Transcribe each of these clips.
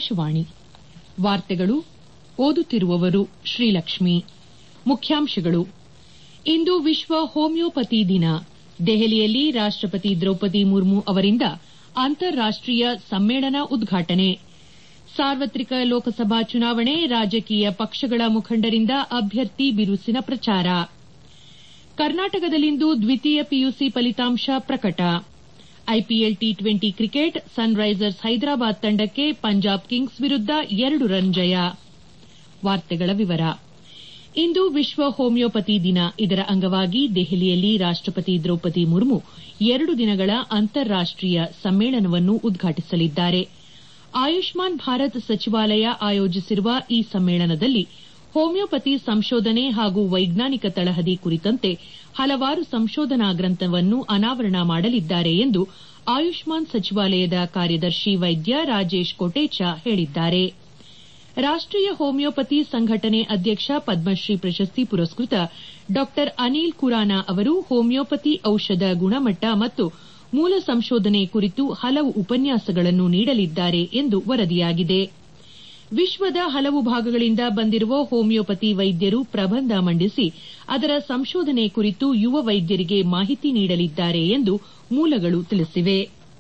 ಆಕಾಶವಾಣಿ ವಾರ್ತೆಗಳು ಓದುತ್ತಿರುವವರು ಶ್ರೀಲಕ್ಷ್ಮಿ ಮುಖ್ಯಾಂಶಗಳು ಇಂದು ವಿಶ್ವ ಹೋಮಿಯೋಪತಿ ದಿನ ದೆಹಲಿಯಲ್ಲಿ ರಾಷ್ಟಪತಿ ದ್ರೌಪದಿ ಮುರ್ಮು ಅವರಿಂದ ಅಂತಾರಾಷ್ಟೀಯ ಸಮ್ಮೇಳನ ಉದ್ಘಾಟನೆ ಸಾರ್ವತ್ರಿಕ ಲೋಕಸಭಾ ಚುನಾವಣೆ ರಾಜಕೀಯ ಪಕ್ಷಗಳ ಮುಖಂಡರಿಂದ ಅಭ್ಯರ್ಥಿ ಬಿರುಸಿನ ಪ್ರಚಾರ ಕರ್ನಾಟಕದಲ್ಲಿಂದು ದ್ವಿತೀಯ ಪಿಯುಸಿ ಫಲಿತಾಂಶ ಪ್ರಕಟ IPL T twenty cricket Sunrisers Hyderabad ತಂಡಕ್ಕೆ ಪಂಜಾಬ್ ಕಿಂಗ್ಸ್ ವಿರುದ್ದ ಎರಡು ರನ್ ಜಯ ಇಂದು ವಿಶ್ವ ಹೋಮಿಯೋಪತಿ ದಿನ ಇದರ ಅಂಗವಾಗಿ ದೆಹಲಿಯಲ್ಲಿ ರಾಷ್ಟಪತಿ ದ್ರೌಪದಿ ಮುರ್ಮು ಎರಡು ದಿನಗಳ ಅಂತಾರಾಷ್ಟೀಯ ಸಮ್ಮೇಳನವನ್ನು ಉದ್ಘಾಟಿಸಲಿದ್ದಾರೆ ಆಯುಷ್ಮಾನ್ ಭಾರತ್ ಸಚಿವಾಲಯ ಆಯೋಜಿಸಿರುವ ಈ ಸಮ್ಮೇಳನದಲ್ಲಿ ಹೋಮಿಯೋಪತಿ ಸಂಶೋಧನೆ ಹಾಗೂ ವೈಜ್ಞಾನಿಕ ತಳಹದಿ ಕುರಿತಂತೆ ಹಲವಾರು ಸಂಶೋಧನಾ ಗ್ರಂಥವನ್ನು ಅನಾವರಣ ಮಾಡಲಿದ್ದಾರೆ ಎಂದು ಆಯುಷ್ಮಾನ್ ಸಚಿವಾಲಯದ ಕಾರ್ಯದರ್ಶಿ ವೈದ್ಯ ರಾಜೇಶ್ ಕೊಟೇಚಾ ಹೇಳಿದ್ದಾರೆ ರಾಷ್ಟೀಯ ಹೋಮಿಯೋಪತಿ ಸಂಘಟನೆ ಅಧ್ಯಕ್ಷ ಪದ್ಮಶ್ರೀ ಪ್ರಶಸ್ತಿ ಪುರಸ್ಕೃತ ಡಾ ಅನಿಲ್ ಖುರಾನ ಅವರು ಹೋಮಿಯೋಪತಿ ಔಷಧ ಗುಣಮಟ್ಟ ಮತ್ತು ಮೂಲ ಸಂಶೋಧನೆ ಕುರಿತು ಹಲವು ಉಪನ್ಯಾಸಗಳನ್ನು ನೀಡಲಿದ್ದಾರೆ ಎಂದು ವರದಿಯಾಗಿದೆ ವಿಶ್ವದ ಹಲವು ಭಾಗಗಳಿಂದ ಬಂದಿರುವ ಹೋಮಿಯೋಪತಿ ವೈದ್ಯರು ಪ್ರಬಂಧ ಮಂಡಿಸಿ ಅದರ ಸಂಶೋಧನೆ ಕುರಿತು ಯುವ ವೈದ್ಯರಿಗೆ ಮಾಹಿತಿ ನೀಡಲಿದ್ದಾರೆ ಎಂದು ಮೂಲಗಳು ತಿಳಿಸಿವೆ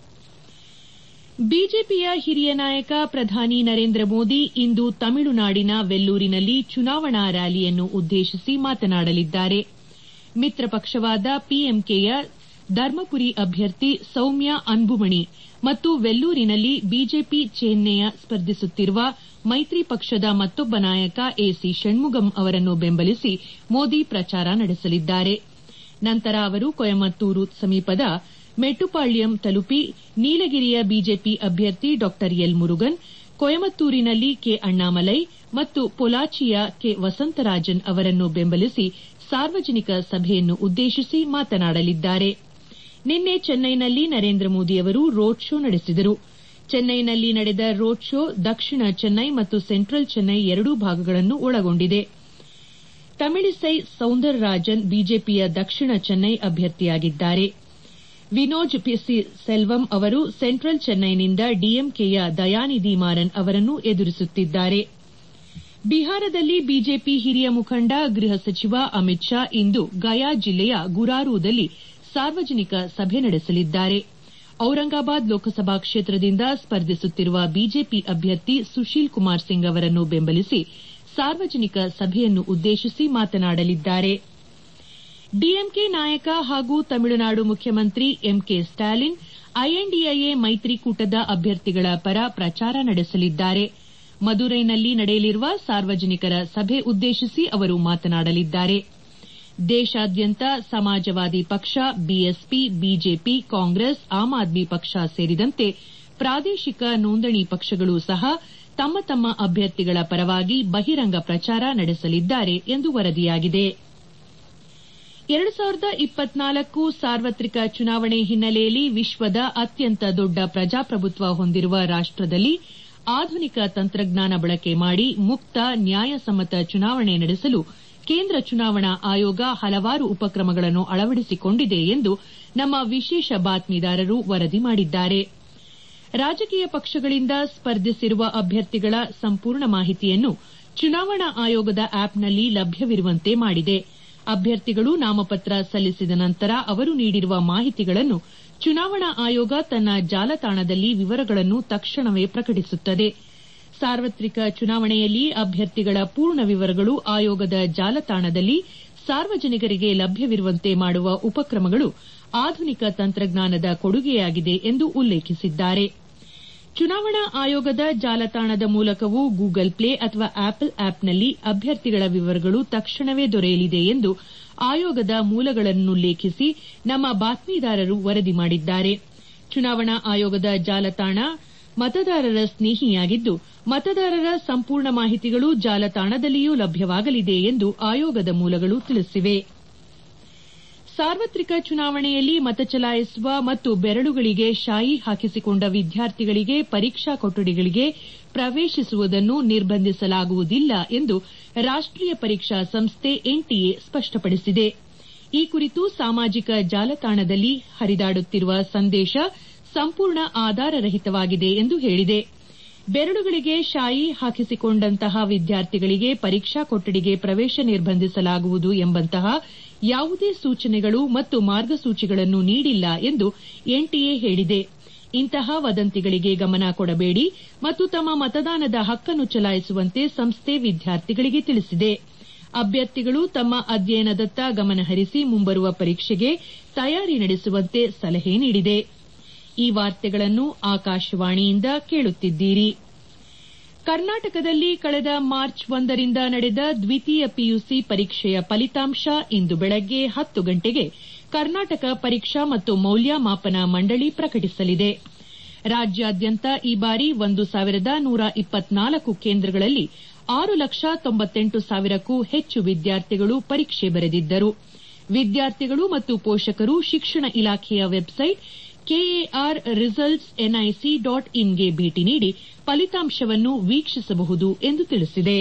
ಬಿಜೆಪಿಯ ಹಿರಿಯ ನಾಯಕ ಪ್ರಧಾನಿ ನರೇಂದ್ರ ಮೋದಿ ಇಂದು ತಮಿಳುನಾಡಿನ ವೆಲ್ಲೂರಿನಲ್ಲಿ ಚುನಾವಣಾ ರ್ಯಾಲಿಯನ್ನು ಉದ್ದೇಶಿಸಿ ಮಾತನಾಡಲಿದ್ದಾರೆ ಮಿತ್ರ ಪಕ್ಷವಾದ ಪಿಎಂಕೆಯ ಧರ್ಮಪುರಿ ಅಭ್ಯರ್ಥಿ ಸೌಮ್ಯ ಅನ್ಬುಮಣಿ ಮತ್ತು ವೆಲ್ಲೂರಿನಲ್ಲಿ ಬಿಜೆಪಿ ಚಿಹ್ನೆಯ ಸ್ಪರ್ಧಿಸುತ್ತಿರುವ ಮೈತ್ರಿ ಪಕ್ಷದ ಮತ್ತೊಬ್ಬ ನಾಯಕ ಎಸಿ ಷಣ್ಮುಗಂ ಅವರನ್ನು ಬೆಂಬಲಿಸಿ ಮೋದಿ ಪ್ರಚಾರ ನಡೆಸಲಿದ್ದಾರೆ ನಂತರ ಅವರು ಕೊಯಮತ್ತೂರು ಸಮೀಪದ ಮೆಟ್ಟುಪಾಳ್ಯಂ ತಲುಪಿ ನೀಲಗಿರಿಯ ಬಿಜೆಪಿ ಅಭ್ಯರ್ಥಿ ಡಾ ಎಲ್ ಮುರುಗನ್ ಕೊಯಮತ್ತೂರಿನಲ್ಲಿ ಕೆ ಅಣ್ಣಾಮಲೈ ಮತ್ತು ಪೊಲಾಚಿಯ ಕೆ ವಸಂತರಾಜನ್ ಅವರನ್ನು ಬೆಂಬಲಿಸಿ ಸಾರ್ವಜನಿಕ ಸಭೆಯನ್ನು ಉದ್ದೇಶಿಸಿ ಮಾತನಾಡಲಿದ್ದಾರೆ ನಿನ್ನೆ ಚೆನ್ನೈನಲ್ಲಿ ನರೇಂದ್ರ ಮೋದಿ ಅವರು ರೋಡ್ ಶೋ ನಡೆಸಿದರು ಚೆನ್ನೈನಲ್ಲಿ ನಡೆದ ರೋಡ್ ಶೋ ದಕ್ಷಿಣ ಚೆನ್ನೈ ಮತ್ತು ಸೆಂಟ್ರಲ್ ಚೆನ್ನೈ ಎರಡೂ ಭಾಗಗಳನ್ನು ಒಳಗೊಂಡಿದೆ ತಮಿಳಿಸೈ ಸೌಂದರರಾಜನ್ ಬಿಜೆಪಿಯ ದಕ್ಷಿಣ ಚೆನ್ನೈ ಅಭ್ಯರ್ಥಿಯಾಗಿದ್ದಾರೆ ವಿನೋಜ್ ಪಿಸಿ ಸೆಲ್ವಂ ಅವರು ಸೆಂಟ್ರಲ್ ಚೆನ್ನೈನಿಂದ ಡಿಎಂಕೆಯ ದಯಾನಿಧಿ ಮಾರನ್ ಅವರನ್ನು ಎದುರಿಸುತ್ತಿದ್ದಾರೆ ಬಿಹಾರದಲ್ಲಿ ಬಿಜೆಪಿ ಹಿರಿಯ ಮುಖಂಡ ಗೃಹ ಸಚಿವ ಅಮಿತ್ ಶಾ ಇಂದು ಗಯಾ ಜಿಲ್ಲೆಯ ಗುರಾರೂದಲ್ಲಿ ಸಾರ್ವಜನಿಕ ಸಭೆ ನಡೆಸಲಿದ್ದಾರೆ ಔರಂಗಾಬಾದ್ ಲೋಕಸಭಾ ಕ್ಷೇತ್ರದಿಂದ ಸ್ಪರ್ಧಿಸುತ್ತಿರುವ ಬಿಜೆಪಿ ಅಭ್ಯರ್ಥಿ ಸುಶೀಲ್ ಕುಮಾರ್ ಸಿಂಗ್ ಅವರನ್ನು ಬೆಂಬಲಿಸಿ ಸಾರ್ವಜನಿಕ ಸಭೆಯನ್ನು ಉದ್ದೇಶಿಸಿ ಮಾತನಾಡಲಿದ್ದಾರೆ ಡಿಎಂಕೆ ನಾಯಕ ಹಾಗೂ ತಮಿಳುನಾಡು ಮುಖ್ಯಮಂತ್ರಿ ಎಂಕೆ ಸ್ಟಾಲಿನ್ ಐಎನ್ಡಿಎ ಮೈತ್ರಿಕೂಟದ ಅಭ್ಯರ್ಥಿಗಳ ಪರ ಪ್ರಚಾರ ನಡೆಸಲಿದ್ದಾರೆ ಮದುರೈನಲ್ಲಿ ನಡೆಯಲಿರುವ ಸಾರ್ವಜನಿಕರ ಸಭೆ ಉದ್ದೇಶಿಸಿ ಅವರು ಮಾತನಾಡಲಿದ್ದಾರೆ ದೇಶಾದ್ಯಂತ ಸಮಾಜವಾದಿ ಪಕ್ಷ ಬಿಎಸ್ಪಿ ಬಿಜೆಪಿ ಕಾಂಗ್ರೆಸ್ ಆಮ್ ಆದ್ಮಿ ಪಕ್ಷ ಸೇರಿದಂತೆ ಪ್ರಾದೇಶಿಕ ನೋಂದಣಿ ಪಕ್ಷಗಳೂ ಸಹ ತಮ್ಮ ತಮ್ಮ ಅಭ್ಯರ್ಥಿಗಳ ಪರವಾಗಿ ಬಹಿರಂಗ ಪ್ರಚಾರ ನಡೆಸಲಿದ್ದಾರೆ ಎಂದು ವರದಿಯಾಗಿದೆ ಎರಡು ಸಾವಿರದ ಇಪ್ಪತ್ನಾಲ್ಕು ಸಾರ್ವತ್ರಿಕ ಚುನಾವಣೆ ಹಿನ್ನೆಲೆಯಲ್ಲಿ ವಿಶ್ವದ ಅತ್ಯಂತ ದೊಡ್ಡ ಪ್ರಜಾಪ್ರಭುತ್ವ ಹೊಂದಿರುವ ರಾಷ್ಟದಲ್ಲಿ ಆಧುನಿಕ ತಂತ್ರಜ್ಞಾನ ಬಳಕೆ ಮಾಡಿ ಮುಕ್ತ ನ್ಯಾಯಸಮ್ಮತ ಚುನಾವಣೆ ನಡೆಸಲು ಕೇಂದ್ರ ಚುನಾವಣಾ ಆಯೋಗ ಹಲವಾರು ಉಪಕ್ರಮಗಳನ್ನು ಅಳವಡಿಸಿಕೊಂಡಿದೆ ಎಂದು ನಮ್ಮ ವಿಶೇಷ ಬಾತ್ಮೀದಾರರು ವರದಿ ಮಾಡಿದ್ದಾರೆ ರಾಜಕೀಯ ಪಕ್ಷಗಳಿಂದ ಸ್ಪರ್ಧಿಸಿರುವ ಅಭ್ಯರ್ಥಿಗಳ ಸಂಪೂರ್ಣ ಮಾಹಿತಿಯನ್ನು ಚುನಾವಣಾ ಆಯೋಗದ ಆಪ್ನಲ್ಲಿ ಲಭ್ಯವಿರುವಂತೆ ಮಾಡಿದೆ ಅಭ್ಯರ್ಥಿಗಳು ನಾಮಪತ್ರ ಸಲ್ಲಿಸಿದ ನಂತರ ಅವರು ನೀಡಿರುವ ಮಾಹಿತಿಗಳನ್ನು ಚುನಾವಣಾ ಆಯೋಗ ತನ್ನ ಜಾಲತಾಣದಲ್ಲಿ ವಿವರಗಳನ್ನು ತಕ್ಷಣವೇ ಪ್ರಕಟಿಸುತ್ತದೆ ಸಾರ್ವತ್ರಿಕ ಚುನಾವಣೆಯಲ್ಲಿ ಅಭ್ಯರ್ಥಿಗಳ ಪೂರ್ಣ ವಿವರಗಳು ಆಯೋಗದ ಜಾಲತಾಣದಲ್ಲಿ ಸಾರ್ವಜನಿಕರಿಗೆ ಲಭ್ಯವಿರುವಂತೆ ಮಾಡುವ ಉಪಕ್ರಮಗಳು ಆಧುನಿಕ ತಂತ್ರಜ್ಞಾನದ ಕೊಡುಗೆಯಾಗಿದೆ ಎಂದು ಉಲ್ಲೇಖಿಸಿದ್ದಾರೆ ಚುನಾವಣಾ ಆಯೋಗದ ಜಾಲತಾಣದ ಮೂಲಕವೂ ಗೂಗಲ್ ಪ್ಲೇ ಅಥವಾ ಆಪಲ್ ಆಪ್ನಲ್ಲಿ ಅಭ್ಯರ್ಥಿಗಳ ವಿವರಗಳು ತಕ್ಷಣವೇ ದೊರೆಯಲಿದೆ ಎಂದು ಆಯೋಗದ ಮೂಲಗಳನ್ನುಲ್ಲೇಖಿಸಿ ನಮ್ಮ ಬಾತ್ಮೀದಾರರು ವರದಿ ಮಾಡಿದ್ದಾರೆ ಚುನಾವಣಾ ಆಯೋಗದ ಜಾಲತಾಣ ಮತದಾರರ ಸ್ನೇಹಿಯಾಗಿದ್ದು ಮತದಾರರ ಸಂಪೂರ್ಣ ಮಾಹಿತಿಗಳು ಜಾಲತಾಣದಲ್ಲಿಯೂ ಲಭ್ಯವಾಗಲಿದೆ ಎಂದು ಆಯೋಗದ ಮೂಲಗಳು ತಿಳಿಸಿವೆ ಸಾರ್ವತ್ರಿಕ ಚುನಾವಣೆಯಲ್ಲಿ ಮತ ಚಲಾಯಿಸುವ ಮತ್ತು ಬೆರಳುಗಳಿಗೆ ಶಾಯಿ ಹಾಕಿಸಿಕೊಂಡ ವಿದ್ಯಾರ್ಥಿಗಳಿಗೆ ಪರೀಕ್ಷಾ ಕೊಠಡಿಗಳಿಗೆ ಪ್ರವೇಶಿಸುವುದನ್ನು ನಿರ್ಬಂಧಿಸಲಾಗುವುದಿಲ್ಲ ಎಂದು ರಾಷ್ಟೀಯ ಪರೀಕ್ಷಾ ಸಂಸ್ಥೆ ಎನ್ಟಿಎ ಸ್ಪಷ್ಟಪಡಿಸಿದೆ ಈ ಕುರಿತು ಸಾಮಾಜಿಕ ಜಾಲತಾಣದಲ್ಲಿ ಹರಿದಾಡುತ್ತಿರುವ ಸಂದೇಶ ಸಂಪೂರ್ಣ ಆಧಾರರಹಿತವಾಗಿದೆ ಎಂದು ಹೇಳಿದೆ ಬೆರಳುಗಳಿಗೆ ಶಾಯಿ ಹಾಕಿಸಿಕೊಂಡಂತಹ ವಿದ್ಯಾರ್ಥಿಗಳಿಗೆ ಪರೀಕ್ಷಾ ಕೊಠಡಿಗೆ ಪ್ರವೇಶ ನಿರ್ಬಂಧಿಸಲಾಗುವುದು ಎಂಬಂತಹ ಯಾವುದೇ ಸೂಚನೆಗಳು ಮತ್ತು ಮಾರ್ಗಸೂಚಿಗಳನ್ನು ನೀಡಿಲ್ಲ ಎಂದು ಎನ್ಟಿಎ ಹೇಳಿದೆ ಇಂತಹ ವದಂತಿಗಳಿಗೆ ಗಮನ ಕೊಡಬೇಡಿ ಮತ್ತು ತಮ್ಮ ಮತದಾನದ ಹಕ್ಕನ್ನು ಚಲಾಯಿಸುವಂತೆ ಸಂಸ್ಥೆ ವಿದ್ಯಾರ್ಥಿಗಳಿಗೆ ತಿಳಿಸಿದೆ ಅಭ್ಯರ್ಥಿಗಳು ತಮ್ಮ ಅಧ್ಯಯನದತ್ತ ಗಮನಹರಿಸಿ ಮುಂಬರುವ ಪರೀಕ್ಷೆಗೆ ತಯಾರಿ ನಡೆಸುವಂತೆ ಸಲಹೆ ನೀಡಿದೆ ಈ ವಾರ್ತೆಗಳನ್ನು ಆಕಾಶವಾಣಿಯಿಂದ ಕೇಳುತ್ತಿದ್ದೀರಿ ಕರ್ನಾಟಕದಲ್ಲಿ ಕಳೆದ ಮಾರ್ಚ್ ಒಂದರಿಂದ ನಡೆದ ದ್ವಿತೀಯ ಪಿಯುಸಿ ಪರೀಕ್ಷೆಯ ಫಲಿತಾಂಶ ಇಂದು ಬೆಳಗ್ಗೆ ಹತ್ತು ಗಂಟೆಗೆ ಕರ್ನಾಟಕ ಪರೀಕ್ಷಾ ಮತ್ತು ಮೌಲ್ಯಮಾಪನ ಮಂಡಳಿ ಪ್ರಕಟಿಸಲಿದೆ ರಾಜ್ಯಾದ್ಯಂತ ಈ ಬಾರಿ ಒಂದು ಸಾವಿರದ ನೂರ ಇಪ್ಪತ್ನಾಲ್ಕು ಕೇಂದ್ರಗಳಲ್ಲಿ ಆರು ಲಕ್ಷ ತೊಂಬತ್ತೆಂಟು ಸಾವಿರಕ್ಕೂ ಹೆಚ್ಚು ವಿದ್ಯಾರ್ಥಿಗಳು ಪರೀಕ್ಷೆ ಬರೆದಿದ್ದರು ವಿದ್ಯಾರ್ಥಿಗಳು ಮತ್ತು ಪೋಷಕರು ಶಿಕ್ಷಣ ಇಲಾಖೆಯ website KAR results NIC dot ಇನ್ಗೆ ಭೇಟಿ ನೀಡಿ ಫಲಿತಾಂಶವನ್ನು ವೀಕ್ಷಿಸಬಹುದು ಎಂದು ತಿಳಿಸಿದೆ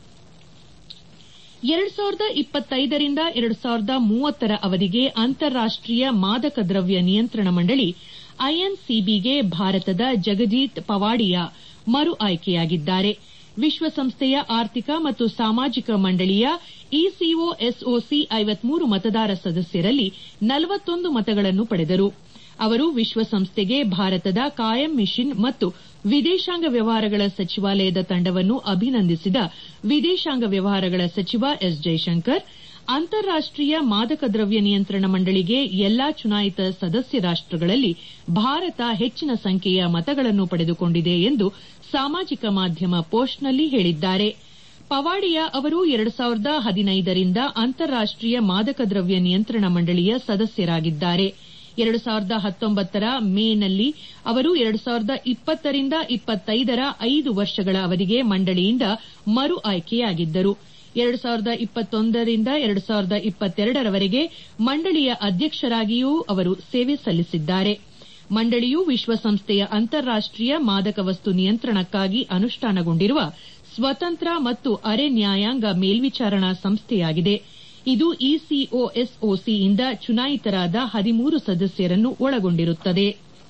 ಎರಡು ಸಾವಿರದ ಇಪ್ಪತ್ತೈದರಿಂದ ಎರಡು ಸಾವಿರದ ಮೂವತ್ತರ ಅವಧಿಗೆ ಅಂತಾರಾಷ್ಟೀಯ ಮಾದಕ ದ್ರವ್ಯ ನಿಯಂತ್ರಣ ಮಂಡಳಿ ಐಎನ್ಸಿಬಿಗೆ ಭಾರತದ ಜಗಜೀತ್ ಪವಾಡಿಯಾ ಮರು ಆಯ್ಕೆಯಾಗಿದ್ದಾರೆ ವಿಶ್ವಸಂಸ್ಥೆಯ ಆರ್ಥಿಕ ಮತ್ತು ಸಾಮಾಜಿಕ ಮಂಡಳಿಯ ಇಸಿಒ ಎಸ್ಒಸಿ ಐವತ್ಮೂರು ಮತದಾರ ಸದಸ್ಯರಲ್ಲಿ ನಲವತ್ತೊಂದು ಮತಗಳನ್ನು ಪಡೆದರು ಅವರು ವಿಶ್ವಸಂಸ್ಥೆಗೆ ಭಾರತದ ಕಾಯಂ ಮಿಷನ್ ಮತ್ತು ವಿದೇಶಾಂಗ ವ್ಯವಹಾರಗಳ ಸಚಿವಾಲಯದ ತಂಡವನ್ನು ಅಭಿನಂದಿಸಿದ ವಿದೇಶಾಂಗ ವ್ಯವಹಾರಗಳ ಸಚಿವ ಎಸ್ ಜೈಶಂಕರ್ ಅಂತಾರಾಷ್ಟೀಯ ಮಾದಕ ದ್ರವ್ಯ ನಿಯಂತ್ರಣ ಮಂಡಳಿಗೆ ಎಲ್ಲಾ ಚುನಾಯಿತ ಸದಸ್ಯ ರಾಷ್ಟಗಳಲ್ಲಿ ಭಾರತ ಹೆಚ್ಚಿನ ಸಂಖ್ಯೆಯ ಮತಗಳನ್ನು ಪಡೆದುಕೊಂಡಿದೆ ಎಂದು ಸಾಮಾಜಿಕ ಮಾಧ್ಯಮ ಪೋಸ್ಟ್ನಲ್ಲಿ ಹೇಳಿದ್ದಾರೆ ಪವಾಡಿಯಾ ಅವರು ಎರಡು ಸಾವಿರದ ಹದಿನೈದರಿಂದ ಅಂತಾರಾಷ್ಟೀಯ ಮಾದಕ ದ್ರವ್ಯ ನಿಯಂತ್ರಣ ಮಂಡಳಿಯ ಸದಸ್ಯರಾಗಿದ್ದಾರೆ ಎರಡು ಸಾವಿರದ ಹತ್ತೊಂಬತ್ತರ ಮೇನಲ್ಲಿ ಅವರು ಎರಡು ಸಾವಿರದ ಇಪ್ಪತ್ತರಿಂದ ಇಪ್ಪತ್ತೈದರ ಐದು ವರ್ಷಗಳ ಅವಧಿಗೆ ಮಂಡಳಿಯಿಂದ ಮರು ಆಯ್ಕೆಯಾಗಿದ್ದರು ಎರಡು ಸಾವಿರದ ಇಪ್ಪತ್ತೊಂದರಿಂದ ಎರಡು ಸಾವಿರದ ಇಪ್ಪತ್ತೆರಡರವರೆಗೆ ಮಂಡಳಿಯ ಅಧ್ಯಕ್ಷರಾಗಿಯೂ ಅವರು ಸೇವೆ ಸಲ್ಲಿಸಿದ್ದಾರೆ ಮಂಡಳಿಯು ವಿಶ್ವಸಂಸ್ಥೆಯ ಅಂತಾರಾಷ್ಟೀಯ ಮಾದಕ ವಸ್ತು ನಿಯಂತ್ರಣಕ್ಕಾಗಿ ಅನುಷ್ಠಾನಗೊಂಡಿರುವ ಸ್ವತಂತ್ರ ಮತ್ತು ಅರೆ ನ್ಯಾಯಾಂಗ ಮೇಲ್ವಿಚಾರಣಾ ಸಂಸ್ಥೆಯಾಗಿದೆ ಇದು ಇಸಿಒಎಸ್ಒಸಿಯಿಂದ ಚುನಾಯಿತರಾದ ಹದಿಮೂರು ಸದಸ್ಯರನ್ನು ಒಳಗೊಂಡಿರುತ್ತದೆ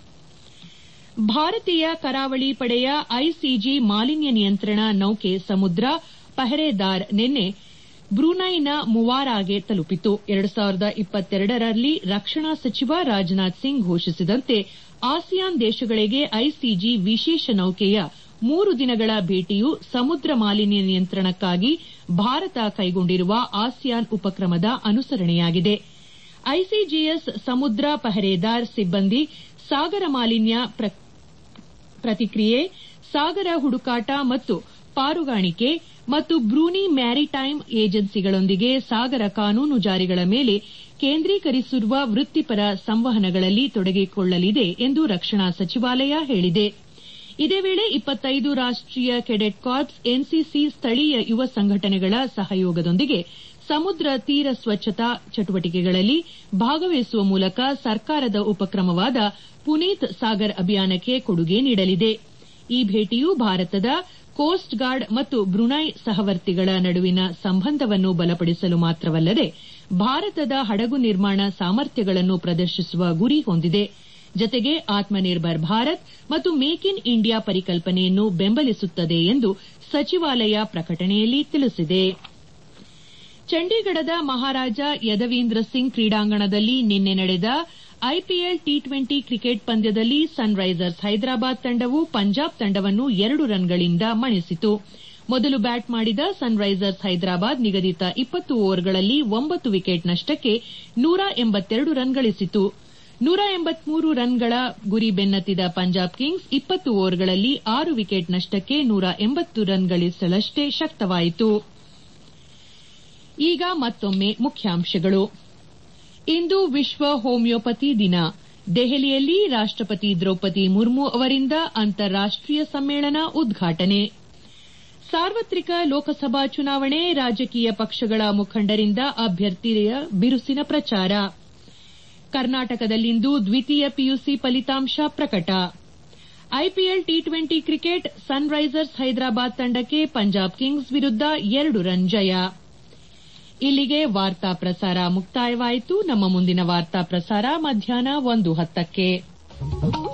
ಭಾರತೀಯ ಕರಾವಳಿ ಪಡೆಯ ಐಸಿಜಿ ಮಾಲಿನ್ಯ ನಿಯಂತ್ರಣ ನೌಕೆ ಸಮುದ್ರ ಪಹರೇದಾರ್ ನಿನ್ನೆ ಬ್ರೂನೈನ ಮುವಾರಾಗೆ ತಲುಪಿತು ಎರಡು ಸಾವಿರದ ಇಪ್ಪತ್ತೆರಡರಲ್ಲಿ ರಕ್ಷಣಾ ಸಚಿವ ರಾಜನಾಥ್ ಸಿಂಗ್ ಘೋಷಿಸಿದಂತೆ ಆಸಿಯಾನ್ ದೇಶಗಳಿಗೆ ಐಸಿಜಿ ವಿಶೇಷ ನೌಕೆಯ ಮೂರು ದಿನಗಳ ಭೇಟಿಯು ಸಮುದ್ರ ಮಾಲಿನ್ಯ ನಿಯಂತ್ರಣಕ್ಕಾಗಿ ಭಾರತ ಕೈಗೊಂಡಿರುವ ಆಸಿಯಾನ್ ಉಪಕ್ರಮದ ಅನುಸರಣೆಯಾಗಿದೆ ಐಸಿಜಿಎಸ್ ಸಮುದ್ರ ಪಹರೇದಾರ್ ಸಿಬ್ಬಂದಿ ಸಾಗರ ಮಾಲಿನ್ಯ ಪ್ರತಿಕ್ರಿಯೆ ಸಾಗರ ಹುಡುಕಾಟ ಮತ್ತು ಪಾರುಗಾಣಿಕೆ ಮತ್ತು ಬ್ರೂನಿ ಮ್ಯಾರಿಟೈಮ್ ಏಜೆನ್ಸಿಗಳೊಂದಿಗೆ ಸಾಗರ ಕಾನೂನು ಜಾರಿಗಳ ಮೇಲೆ ಕೇಂದ್ರೀಕರಿಸಿರುವ ವೃತ್ತಿಪರ ಸಂವಹನಗಳಲ್ಲಿ ತೊಡಗಿಕೊಳ್ಳಲಿದೆ ಎಂದು ರಕ್ಷಣಾ ಸಚಿವಾಲಯ ಹೇಳಿದೆ ಇದೇ ವೇಳೆ ಇಪ್ಪತ್ತೈದು ರಾಷ್ಟೀಯ ಕೆಡೆಟ್ ಕಾರ್ಪ್ಸ್ ಎನ್ಸಿಸಿ ಸ್ಥಳೀಯ ಯುವ ಸಂಘಟನೆಗಳ ಸಹಯೋಗದೊಂದಿಗೆ ಸಮುದ್ರ ತೀರ ಸ್ವಚ್ಛತಾ ಚಟುವಟಿಕೆಗಳಲ್ಲಿ ಭಾಗವಹಿಸುವ ಮೂಲಕ ಸರ್ಕಾರದ ಉಪಕ್ರಮವಾದ ಪುನೀತ್ ಸಾಗರ್ ಅಭಿಯಾನಕ್ಕೆ ಕೊಡುಗೆ ನೀಡಲಿದೆ ಈ ಭೇಟಿಯು ಭಾರತದ ಕೋಸ್ಟ್ ಗಾರ್ಡ್ ಮತ್ತು ಬ್ರುನೈ ಸಹವರ್ತಿಗಳ ನಡುವಿನ ಸಂಬಂಧವನ್ನು ಬಲಪಡಿಸಲು ಮಾತ್ರವಲ್ಲದೆ ಭಾರತದ ಹಡಗು ನಿರ್ಮಾಣ ಸಾಮರ್ಥ್ಯಗಳನ್ನು ಪ್ರದರ್ಶಿಸುವ ಗುರಿ ಹೊಂದಿದೆ ಜತೆಗೆ ಆತ್ಮನಿರ್ಭರ್ ಭಾರತ್ ಮತ್ತು ಮೇಕ್ ಇನ್ ಇಂಡಿಯಾ ಪರಿಕಲ್ಪನೆಯನ್ನು ಬೆಂಬಲಿಸುತ್ತದೆ ಎಂದು ಸಚಿವಾಲಯ ಪ್ರಕಟಣೆಯಲ್ಲಿ ತಿಳಿಸಿದೆ ಚಂಡೀಗಢದ ಮಹಾರಾಜ ಯದವೀಂದ್ರ ಸಿಂಗ್ ಕ್ರೀಡಾಂಗಣದಲ್ಲಿ ನಿನ್ನೆ ನಡೆದ ಐಪಿಎಲ್ ಟಿ ಟ್ವೆಂಟಿ ಕ್ರಿಕೆಟ್ ಪಂದ್ಯದಲ್ಲಿ ಸನ್ ರೈಸರ್ಸ್ ಹೈದರಾಬಾದ್ ತಂಡವು ಪಂಜಾಬ್ ತಂಡವನ್ನು ಎರಡು ರನ್ಗಳಿಂದ ಮಣಿಸಿತು ಮೊದಲು ಬ್ಯಾಟ್ ಮಾಡಿದ ಸನ್ ರೈಸರ್ಸ್ ಹೈದರಾಬಾದ್ ನಿಗದಿತ ಇಪ್ಪತ್ತು ಓವರ್ಗಳಲ್ಲಿ ಒಂಬತ್ತು ವಿಕೆಟ್ ನಷ್ಟಕ್ಕೆ ನೂರ ಎಂಬತ್ತೆರಡು ರನ್ ಗಳಿಸಿತು ನೂರ ಎಂಬತ್ಮೂರು ರನ್ಗಳ ಗುರಿ ಬೆನ್ನತ್ತಿದ ಪಂಜಾಬ್ ಕಿಂಗ್ಸ್ ಇಪ್ಪತ್ತು ಓವರ್ಗಳಲ್ಲಿ ಆರು ವಿಕೆಟ್ ನಷ್ಟಕ್ಕೆ ನೂರ ಎಂಬತ್ತು ರನ್ ಗಳಿಸಲಷ್ಟೇ ಶಕ್ತವಾಯಿತು ಈಗ ಮತ್ತೊಮ್ಮೆ ಮುಖ್ಯಾಂಶಗಳು ಇಂದು ವಿಶ್ವ ಹೋಮಿಯೋಪತಿ ದಿನ ದೆಹಲಿಯಲ್ಲಿ ರಾಷ್ಟಪತಿ ದ್ರೌಪದಿ ಮುರ್ಮು ಅವರಿಂದ ಅಂತಾರಾಷ್ಟೀಯ ಸಮ್ಮೇಳನ ಉದ್ಘಾಟನೆ ಸಾರ್ವತ್ರಿಕ ಲೋಕಸಭಾ ಚುನಾವಣೆ ರಾಜಕೀಯ ಪಕ್ಷಗಳ ಮುಖಂಡರಿಂದ ಅಭ್ಯರ್ಥಿಯ ಬಿರುಸಿನ ಪ್ರಚಾರ ಕರ್ನಾಟಕದಲ್ಲಿಂದು ದ್ವಿತೀಯ ಪಿಯುಸಿ ಫಲಿತಾಂಶ ಪ್ರಕಟ IPL T twenty cricket Sunrisers Hyderabad ತಂಡಕ್ಕೆ ಪಂಜಾಬ್ ಕಿಂಗ್ಸ್ ವಿರುದ್ದ ಎರಡು ರನ್ ಜಯ ಇಲ್ಲಿಗೆ ವಾರ್ತಾ ಪ್ರಸಾರ ಮುಕ್ತಾಯವಾಯಿತು ನಮ್ಮ ಮುಂದಿನ ವಾರ್ತಾ ಪ್ರಸಾರ ಮಧ್ಯಾಹ್ನ ಒಂದು ಹತ್ತಕ್ಕೆ